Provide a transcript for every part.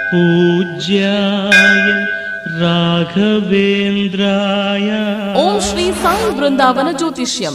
पूज्याय राघवेन्द्राय ಓಂ ಶ್ರೀ ಸಾಯಿ ಬೃಂದಾವನ ಜ್ಯೋತಿಷ್ಯಂ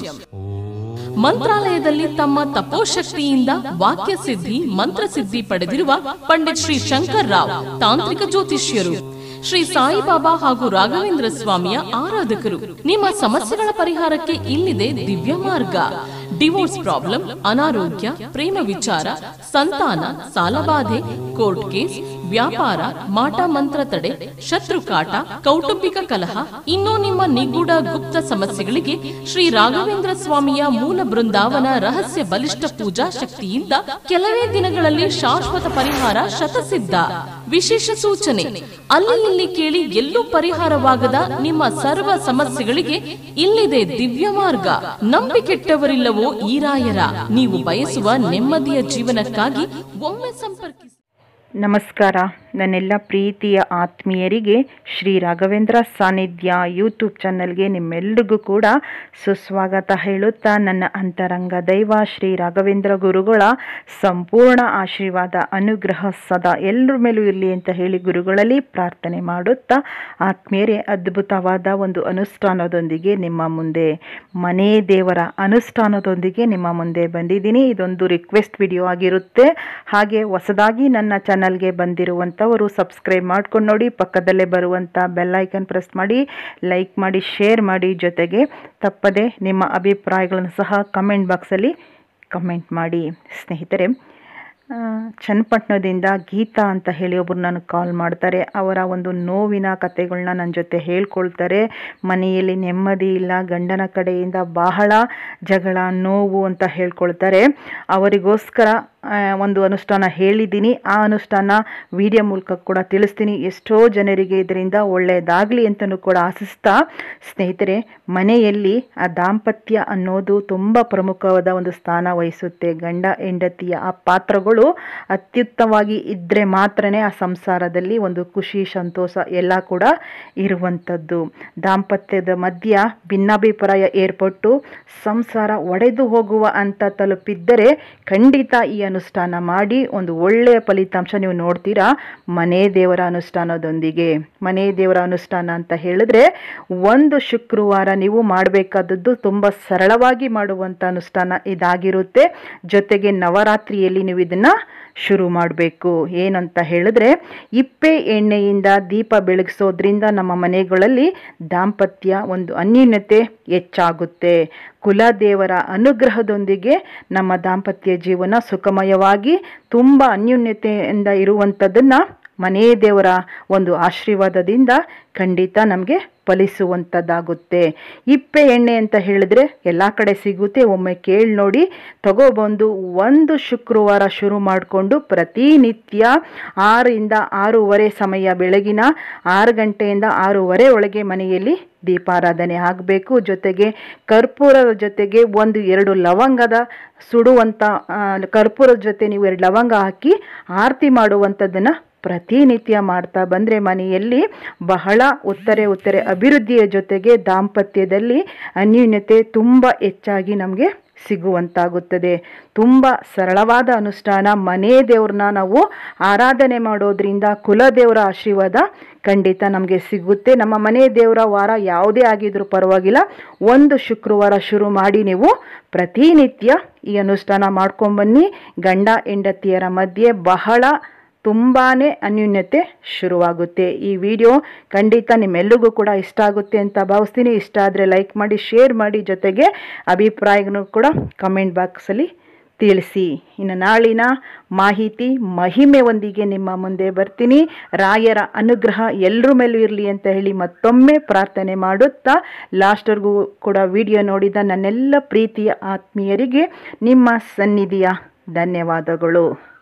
ಮಂತ್ರಾಲಯದಲ್ಲಿ ತಮ್ಮ ತಪೋಶಕ್ತಿಯಿಂದ ವಾಕ್ಯ ಸಿದ್ಧಿ ಮಂತ್ರಸಿದ್ಧಿ ಪಡೆದಿರುವ ಪಂಡಿತ್ ಶ್ರೀ ಶಂಕರ್ ರಾವ್ ತಾಂತ್ರಿಕ ಜ್ಯೋತಿಷ್ಯರು ಶ್ರೀ ಸಾಯಿಬಾಬಾ ಹಾಗೂ ರಾಘವೇಂದ್ರ ಸ್ವಾಮಿಯ ಆರಾಧಕರು ನಿಮ್ಮ ಸಮಸ್ಯೆಗಳ ಪರಿಹಾರಕ್ಕೆ ಇಲ್ಲಿದೆ ದಿವ್ಯ ಮಾರ್ಗ ಡಿವೋರ್ಸ್ ಪ್ರಾಬ್ಲಮ್ ಅನಾರೋಗ್ಯ ಪ್ರೇಮ ವಿಚಾರ ಸಂತಾನ ಸಾಲಬಾಧೆ ಕೋರ್ಟ್ ಕೇಸ್ ವ್ಯಾಪಾರ ಮಾಟ ಮಂತ್ರ ತಡೆ ಶತ್ರು ಕಾಟ ಕೌಟುಂಬಿಕ ಕಲಹ ಇನ್ನೂ ನಿಮ್ಮ ನಿಗೂಢ ಗುಪ್ತ ಸಮಸ್ಯೆಗಳಿಗೆ ಶ್ರೀ ರಾಘವೇಂದ್ರ ಸ್ವಾಮಿಯ ಮೂಲ ಬೃಂದಾವನ ರಹಸ್ಯ ಬಲಿಷ್ಠ ಪೂಜಾ ಶಕ್ತಿಯಿಂದ ಕೆಲವೇ ದಿನಗಳಲ್ಲಿ ಶಾಶ್ವತ ಪರಿಹಾರ ಶತಸಿದ್ಧ ವಿಶೇಷ ಸೂಚನೆ ಅಲ್ಲಿ ಇಲ್ಲಿ ಕೇಳಿ ಎಲ್ಲೂ ಪರಿಹಾರವಾಗದ ನಿಮ್ಮ ಸರ್ವ ಸಮಸ್ಯೆಗಳಿಗೆ ಇಲ್ಲಿದೆ ದಿವ್ಯ ಮಾರ್ಗ ನಂಬಿಕೆಟ್ಟವರಿಲ್ಲವೋ ಈ ರಾಯರ ನೀವು ಬಯಸುವ ನೆಮ್ಮದಿಯ ಜೀವನಕ್ಕಾಗಿ ಒಮ್ಮೆ ಸಂಪರ್ಕಿಸಿ ನಮಸ್ಕಾರ ನನ್ನೆಲ್ಲ ಪ್ರೀತಿಯ ಆತ್ಮೀಯರಿಗೆ ಶ್ರೀ ರಾಘವೇಂದ್ರ ಸಾನ್ನಿಧ್ಯ ಯೂಟ್ಯೂಬ್ ಚಾನಲ್ಗೆ ನಿಮ್ಮೆಲ್ರಿಗೂ ಕೂಡ ಸುಸ್ವಾಗತ ಹೇಳುತ್ತಾ ನನ್ನ ಅಂತರಂಗ ದೈವ ಶ್ರೀ ರಾಘವೇಂದ್ರ ಗುರುಗಳ ಸಂಪೂರ್ಣ ಆಶೀರ್ವಾದ ಅನುಗ್ರಹ ಸದಾ ಎಲ್ಲರ ಮೇಲೂ ಇರಲಿ ಅಂತ ಹೇಳಿ ಗುರುಗಳಲ್ಲಿ ಪ್ರಾರ್ಥನೆ ಮಾಡುತ್ತಾ ಆತ್ಮೀಯರೇ ಅದ್ಭುತವಾದ ಒಂದು ಅನುಷ್ಠಾನದೊಂದಿಗೆ ನಿಮ್ಮ ಮುಂದೆ ಮನೆ ದೇವರ ಅನುಷ್ಠಾನದೊಂದಿಗೆ ನಿಮ್ಮ ಮುಂದೆ ಬಂದಿದ್ದೀನಿ ಇದೊಂದು ರಿಕ್ವೆಸ್ಟ್ ವಿಡಿಯೋ ಆಗಿರುತ್ತೆ ಹಾಗೆ ಹೊಸದಾಗಿ ನನ್ನ ಚಾನಲ್ಗೆ ಬಂದಿರುವಂಥವರು ಸಬ್ಸ್ಕ್ರೈಬ್ ಮಾಡ್ಕೊಂಡು ನೋಡಿ ಪಕ್ಕದಲ್ಲೇ ಬರುವಂಥ ಬೆಲ್ ಐಕನ್ ಪ್ರೆಸ್ ಮಾಡಿ ಲೈಕ್ ಮಾಡಿ ಶೇರ್ ಮಾಡಿ ಜೊತೆಗೆ ತಪ್ಪದೆ ನಿಮ್ಮ ಅಭಿಪ್ರಾಯಗಳನ್ನು ಸಹ ಕಮೆಂಟ್ ಬಾಕ್ಸಲ್ಲಿ ಕಮೆಂಟ್ ಮಾಡಿ ಸ್ನೇಹಿತರೆ ಆ, ಚನ್ನಪಟ್ಟಣದಿಂದ ಗೀತಾ ಅಂತ ಹೇಳಿ ಒಬ್ಬರು ನನಗೆ ಕಾಲ್ ಮಾಡ್ತಾರೆ ಅವರ ಒಂದು ನೋವಿನ ಕತೆಗಳನ್ನ ನನ್ನ ಜೊತೆ ಹೇಳ್ಕೊಳ್ತಾರೆ ಮನೆಯಲ್ಲಿ ನೆಮ್ಮದಿ ಇಲ್ಲ ಗಂಡನ ಕಡೆಯಿಂದ ಬಹಳ ಜಗಳ ನೋವು ಅಂತ ಹೇಳ್ಕೊಳ್ತಾರೆ ಅವರಿಗೋಸ್ಕರ ಆ, ಒಂದು ಅನುಷ್ಠಾನ ಹೇಳಿದ್ದೀನಿ ಆ ಅನುಷ್ಠಾನ ವಿಡಿಯೋ ಮೂಲಕ ಕೂಡ ತಿಳಿಸ್ತೀನಿ ಎಷ್ಟೋ ಜನರಿಗೆ ಇದರಿಂದ ಒಳ್ಳೆಯದಾಗಲಿ ಅಂತಲೂ ಕೂಡ ಆಶಿಸ್ತಾ ಸ್ನೇಹಿತರೆ ಮನೆಯಲ್ಲಿ ಆ ದಾಂಪತ್ಯ ಅನ್ನೋದು ತುಂಬ ಪ್ರಮುಖವಾದ ಒಂದು ಸ್ಥಾನ ವಹಿಸುತ್ತೆ ಗಂಡ ಹೆಂಡತಿಯ ಆ ಪಾತ್ರಗಳು ಅತ್ಯುತ್ತಮವಾಗಿ ಇದ್ದರೆ ಮಾತ್ರನೇ ಆ ಸಂಸಾರದಲ್ಲಿ ಒಂದು ಖುಷಿ ಸಂತೋಷ ಎಲ್ಲ ಕೂಡ ಇರುವಂಥದ್ದು ದಾಂಪತ್ಯದ ಮಧ್ಯ ಭಿನ್ನಾಭಿಪ್ರಾಯ ಏರ್ಪಟ್ಟು ಸಂಸಾರ ಒಡೆದು ಹೋಗುವ ಅಂತ ತಲುಪಿದ್ದರೆ ಖಂಡಿತ ಈ ಅನುಷ್ಠಾನ ಮಾಡಿ ಒಂದು ಒಳ್ಳೆಯ ಫಲಿತಾಂಶ ನೀವು ನೋಡ್ತೀರಾ ಮನೆ ದೇವರ ಅನುಷ್ಠಾನದೊಂದಿಗೆ ಮನೆ ದೇವರ ಅನುಷ್ಠಾನ ಅಂತ ಹೇಳಿದ್ರೆ ಒಂದು ಶುಕ್ರವಾರ ನೀವು ಮಾಡಬೇಕಾದದ್ದು ತುಂಬ ಸರಳವಾಗಿ ಮಾಡುವಂಥ ಅನುಷ್ಠಾನ ಇದಾಗಿರುತ್ತೆ ಜೊತೆಗೆ ನವರಾತ್ರಿಯಲ್ಲಿ ನೀವು ಇದನ್ನು ಶುರು ಮಾಡಬೇಕು ಏನಂತ ಹೇಳಿದ್ರೆ ಇಪ್ಪೆ ಎಣ್ಣೆಯಿಂದ ದೀಪ ಬೆಳಗಿಸೋದ್ರಿಂದ ನಮ್ಮ ಮನೆಗಳಲ್ಲಿ ದಾಂಪತ್ಯ ಒಂದು ಅನ್ಯೂನ್ಯತೆ ಹೆಚ್ಚಾಗುತ್ತೆ ಕುಲದೇವರ ಅನುಗ್ರಹದೊಂದಿಗೆ ನಮ್ಮ ದಾಂಪತ್ಯ ಜೀವನ ಸುಖಮಯವಾಗಿ ತುಂಬ ಅನ್ಯೂನ್ಯತೆಯಿಂದ ಇರುವಂಥದ್ದನ್ನು ಮನೇ ದೇವರ ಒಂದು ಆಶೀರ್ವಾದದಿಂದ ಖಂಡಿತ ನಮಗೆ ಫಲಿಸುವಂಥದ್ದಾಗುತ್ತೆ ಇಪ್ಪೆ ಎಣ್ಣೆ ಅಂತ ಹೇಳಿದ್ರೆ ಎಲ್ಲ ಕಡೆ ಸಿಗುತ್ತೆ ಒಮ್ಮೆ ಕೇಳಿ ನೋಡಿ ತಗೊಬಂದು ಒಂದು ಶುಕ್ರವಾರ ಶುರು ಮಾಡಿಕೊಂಡು ಪ್ರತಿನಿತ್ಯ ಆರರಿಂದ ಆರೂವರೆ ಸಮಯ ಬೆಳಗಿನ ಆರು ಗಂಟೆಯಿಂದ ಆರೂವರೆ ಒಳಗೆ ಮನೆಯಲ್ಲಿ ದೀಪಾರಾಧನೆ ಆಗಬೇಕು ಜೊತೆಗೆ ಕರ್ಪೂರದ ಜೊತೆಗೆ ಒಂದು ಎರಡು ಲವಂಗದ ಸುಡುವಂಥ ಆ, ಕರ್ಪೂರದ ಜೊತೆ ನೀವು ಎರಡು ಲವಂಗ ಹಾಕಿ ಆರತಿ ಮಾಡುವಂಥದ್ದನ್ನು ಪ್ರತಿನಿತ್ಯ ಮಾಡ್ತಾ ಬಂದರೆ ಮನೆಯಲ್ಲಿ ಬಹಳ ಉತ್ತರೆ ಉತ್ತರೆ ಅಭಿವೃದ್ಧಿಯ ಜೊತೆಗೆ ದಾಂಪತ್ಯದಲ್ಲಿ ಅನ್ಯೂನ್ಯತೆ ತುಂಬ ಹೆಚ್ಚಾಗಿ ನಮಗೆ ಸಿಗುವಂತಾಗುತ್ತದೆ ತುಂಬ ಸರಳವಾದ ಅನುಷ್ಠಾನ ಮನೆ ದೇವ್ರನ್ನ ನಾವು ಆರಾಧನೆ ಮಾಡೋದ್ರಿಂದ ಕುಲದೇವರ ಆಶೀರ್ವಾದ ಖಂಡಿತ ನಮಗೆ ಸಿಗುತ್ತೆ ನಮ್ಮ ಮನೆ ದೇವರ ವಾರ ಯಾವುದೇ ಆಗಿದ್ರೂ ಪರವಾಗಿಲ್ಲ ಒಂದು ಶುಕ್ರವಾರ ಶುರು ಮಾಡಿ ನೀವು ಪ್ರತಿನಿತ್ಯ ಈ ಅನುಷ್ಠಾನ ಮಾಡ್ಕೊಂಬನ್ನಿ ಗಂಡ ಹೆಂಡತಿಯರ ಮಧ್ಯೆ ಬಹಳ ತುಂಬಾ ಅನ್ಯೂನ್ಯತೆ ಶುರುವಾಗುತ್ತೆ ಈ ವಿಡಿಯೋ ಖಂಡಿತ ನಿಮ್ಮೆಲ್ಲರಿಗೂ ಕೂಡ ಇಷ್ಟ ಆಗುತ್ತೆ ಅಂತ ಭಾವಿಸ್ತೀನಿ ಇಷ್ಟ ಆದರೆ ಲೈಕ್ ಮಾಡಿ ಶೇರ್ ಮಾಡಿ ಜೊತೆಗೆ ಅಭಿಪ್ರಾಯಗಳನ್ನು ಕೂಡ ಕಮೆಂಟ್ ಬಾಕ್ಸಲ್ಲಿ ತಿಳಿಸಿ ಇನ್ನು ನಾಳಿನ ಮಾಹಿತಿ ಮಹಿಮೆಯೊಂದಿಗೆ ನಿಮ್ಮ ಮುಂದೆ ಬರ್ತೀನಿ ರಾಯರ ಅನುಗ್ರಹ ಎಲ್ಲರ ಮೇಲೂ ಇರಲಿ ಅಂತ ಹೇಳಿ ಮತ್ತೊಮ್ಮೆ ಪ್ರಾರ್ಥನೆ ಮಾಡುತ್ತಾ ಲಾಸ್ಟ್ವರೆಗೂ ಕೂಡ ವಿಡಿಯೋ ನೋಡಿದ ನನ್ನೆಲ್ಲ ಪ್ರೀತಿಯ ಆತ್ಮೀಯರಿಗೆ ನಿಮ್ಮ ಸನ್ನಿಧಿಯ ಧನ್ಯವಾದಗಳು